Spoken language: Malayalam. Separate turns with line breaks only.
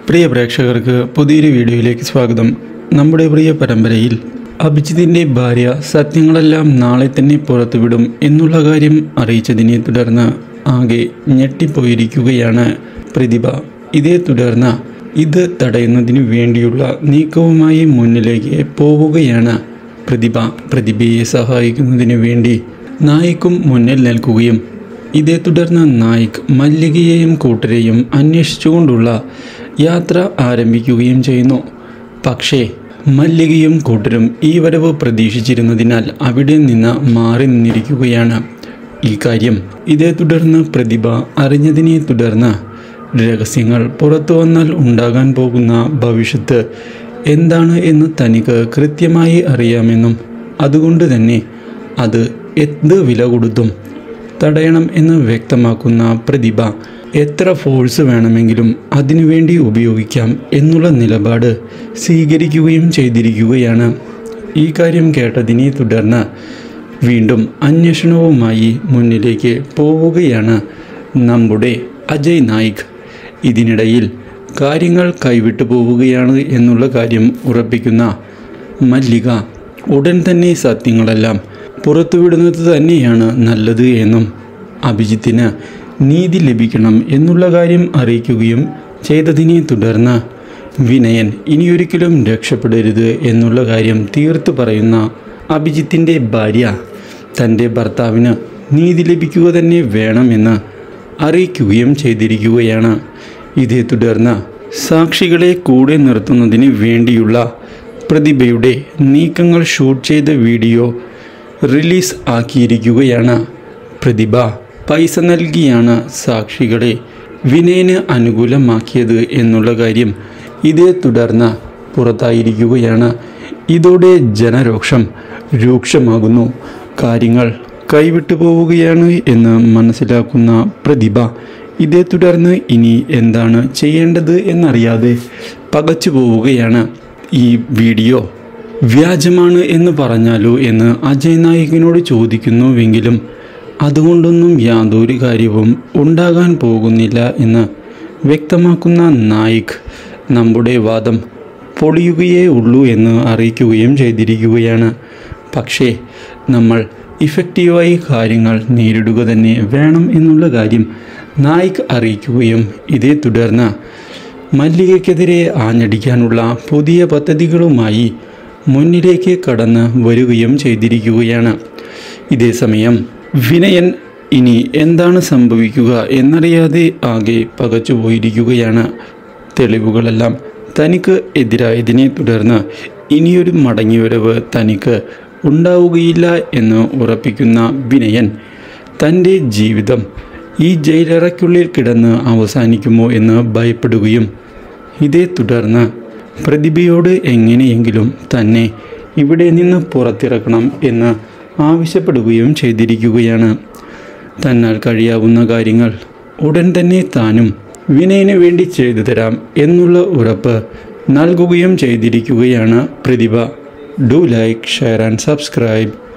പ്രിയ പ്രേക്ഷകർക്ക് പുതിയൊരു വീഡിയോയിലേക്ക് സ്വാഗതം നമ്മുടെ പ്രിയ പരമ്പരയിൽ അഭിജിത്തിൻ്റെ ഭാര്യ സത്യങ്ങളെല്ലാം നാളെ തന്നെ പുറത്തുവിടും എന്നുള്ള കാര്യം അറിയിച്ചതിനെ തുടർന്ന് ആകെ ഞെട്ടിപ്പോയിരിക്കുകയാണ് പ്രതിഭ ഇതേ തുടർന്ന് ഇത് തടയുന്നതിനു വേണ്ടിയുള്ള നീക്കവുമായി മുന്നിലേക്ക് പോവുകയാണ് പ്രതിഭ പ്രതിഭയെ സഹായിക്കുന്നതിനു വേണ്ടി നായിക്കും മുന്നിൽ നിൽക്കുകയും ഇതേ തുടർന്ന് നായിക് മല്ലികയെയും കൂട്ടരെയും അന്വേഷിച്ചുകൊണ്ടുള്ള യാത്ര ആരംഭിക്കുകയും ചെയ്യുന്നു പക്ഷേ മല്ലികയും കൂട്ടരും ഈ വരവ് പ്രതീക്ഷിച്ചിരുന്നതിനാൽ അവിടെ നിന്ന് മാറി നിന്നിരിക്കുകയാണ് ഈ കാര്യം ഇതേ തുടർന്ന് പ്രതിഭ അറിഞ്ഞതിനെ തുടർന്ന് രഹസ്യങ്ങൾ പുറത്തു വന്നാൽ ഉണ്ടാകാൻ പോകുന്ന ഭവിഷ്യത്ത് എന്താണ് എന്ന് തനിക്ക് കൃത്യമായി അറിയാമെന്നും അതുകൊണ്ട് തന്നെ അത് എന്ത് വില കൊടുത്തും തടയണം എന്ന് വ്യക്തമാക്കുന്ന പ്രതിഭ എത്ര ഫോഴ്സ് വേണമെങ്കിലും അതിനുവേണ്ടി ഉപയോഗിക്കാം എന്നുള്ള നിലപാട് സ്വീകരിക്കുകയും ചെയ്തിരിക്കുകയാണ് ഈ കാര്യം കേട്ടതിനെ തുടർന്ന് വീണ്ടും അന്വേഷണവുമായി മുന്നിലേക്ക് പോവുകയാണ് നമ്മുടെ അജയ് നായിക് ഇതിനിടയിൽ കാര്യങ്ങൾ കൈവിട്ടു പോവുകയാണ് എന്നുള്ള കാര്യം ഉറപ്പിക്കുന്ന മല്ലിക ഉടൻ തന്നെ സത്യങ്ങളെല്ലാം പുറത്തുവിടുന്നത് തന്നെയാണ് നല്ലത് എന്നും അഭിജിത്തിന് നീതി ലഭിക്കണം എന്നുള്ള കാര്യം അറിയിക്കുകയും ചെയ്തതിനെ തുടർന്ന് വിനയൻ ഇനിയൊരിക്കലും രക്ഷപ്പെടരുത് എന്നുള്ള കാര്യം തീർത്തു പറയുന്ന അഭിജിത്തിൻ്റെ ഭാര്യ തൻ്റെ ഭർത്താവിന് നീതി ലഭിക്കുക തന്നെ വേണമെന്ന് അറിയിക്കുകയും ചെയ്തിരിക്കുകയാണ് ഇതേ തുടർന്ന് സാക്ഷികളെ കൂടെ നിർത്തുന്നതിന് വേണ്ടിയുള്ള പ്രതിഭയുടെ നീക്കങ്ങൾ ഷൂട്ട് ചെയ്ത വീഡിയോ റിലീസ് ആക്കിയിരിക്കുകയാണ് പ്രതിഭ പൈസ നൽകിയാണ് സാക്ഷികളെ വിനയന് അനുകൂലമാക്കിയത് എന്നുള്ള കാര്യം ഇതേ തുടർന്ന് പുറത്തായിരിക്കുകയാണ് ഇതോടെ ജനരോക്ഷം രൂക്ഷമാകുന്നു കാര്യങ്ങൾ കൈവിട്ടു പോവുകയാണ് എന്ന് മനസ്സിലാക്കുന്ന പ്രതിഭ ഇതേ തുടർന്ന് ഇനി എന്താണ് ചെയ്യേണ്ടത് എന്നറിയാതെ പകച്ചു പോവുകയാണ് ഈ വീഡിയോ വ്യാജമാണ് എന്ന് പറഞ്ഞാലോ എന്ന് അജയ് നായികിനോട് ചോദിക്കുന്നുവെങ്കിലും അതുകൊണ്ടൊന്നും യാതൊരു കാര്യവും ഉണ്ടാകാൻ പോകുന്നില്ല എന്ന് വ്യക്തമാക്കുന്ന നായിക് നമ്മുടെ വാദം പൊളിയുകയേ ഉള്ളൂ എന്ന് അറിയിക്കുകയും ചെയ്തിരിക്കുകയാണ് പക്ഷേ നമ്മൾ ഇഫക്റ്റീവായി കാര്യങ്ങൾ നേരിടുക തന്നെ വേണം എന്നുള്ള കാര്യം നായിക് അറിയിക്കുകയും ഇതേ തുടർന്ന് മല്ലികയ്ക്കെതിരെ ആഞ്ഞടിക്കാനുള്ള പുതിയ പദ്ധതികളുമായി മുന്നിലേക്ക് കടന്ന് വരികയും ചെയ്തിരിക്കുകയാണ് ഇതേസമയം വിനയൻ ഇനി എന്താണ് സംഭവിക്കുക എന്നറിയാതെ ആകെ പകച്ചു പോയിരിക്കുകയാണ് തെളിവുകളെല്ലാം തനിക്ക് എതിരായതിനെ തുടർന്ന് ഇനിയൊരു മടങ്ങിവരവ് തനിക്ക് ഉണ്ടാവുകയില്ല എന്ന് ഉറപ്പിക്കുന്ന വിനയൻ തൻ്റെ ജീവിതം ഈ ജയിലറയ്ക്കുള്ളിൽ കിടന്ന് അവസാനിക്കുമോ എന്ന് ഭയപ്പെടുകയും ഇതേ തുടർന്ന് പ്രതിഭയോട് എങ്ങനെയെങ്കിലും തന്നെ ഇവിടെ നിന്ന് പുറത്തിറക്കണം എന്ന് ആവശ്യപ്പെടുകയും ചെയ്തിരിക്കുകയാണ് തന്നാൽ കഴിയാവുന്ന കാര്യങ്ങൾ ഉടൻ തന്നെ താനും വിനയന് വേണ്ടി ചെയ്തു തരാം എന്നുള്ള ഉറപ്പ് നൽകുകയും ചെയ്തിരിക്കുകയാണ് Prathibha do like share and subscribe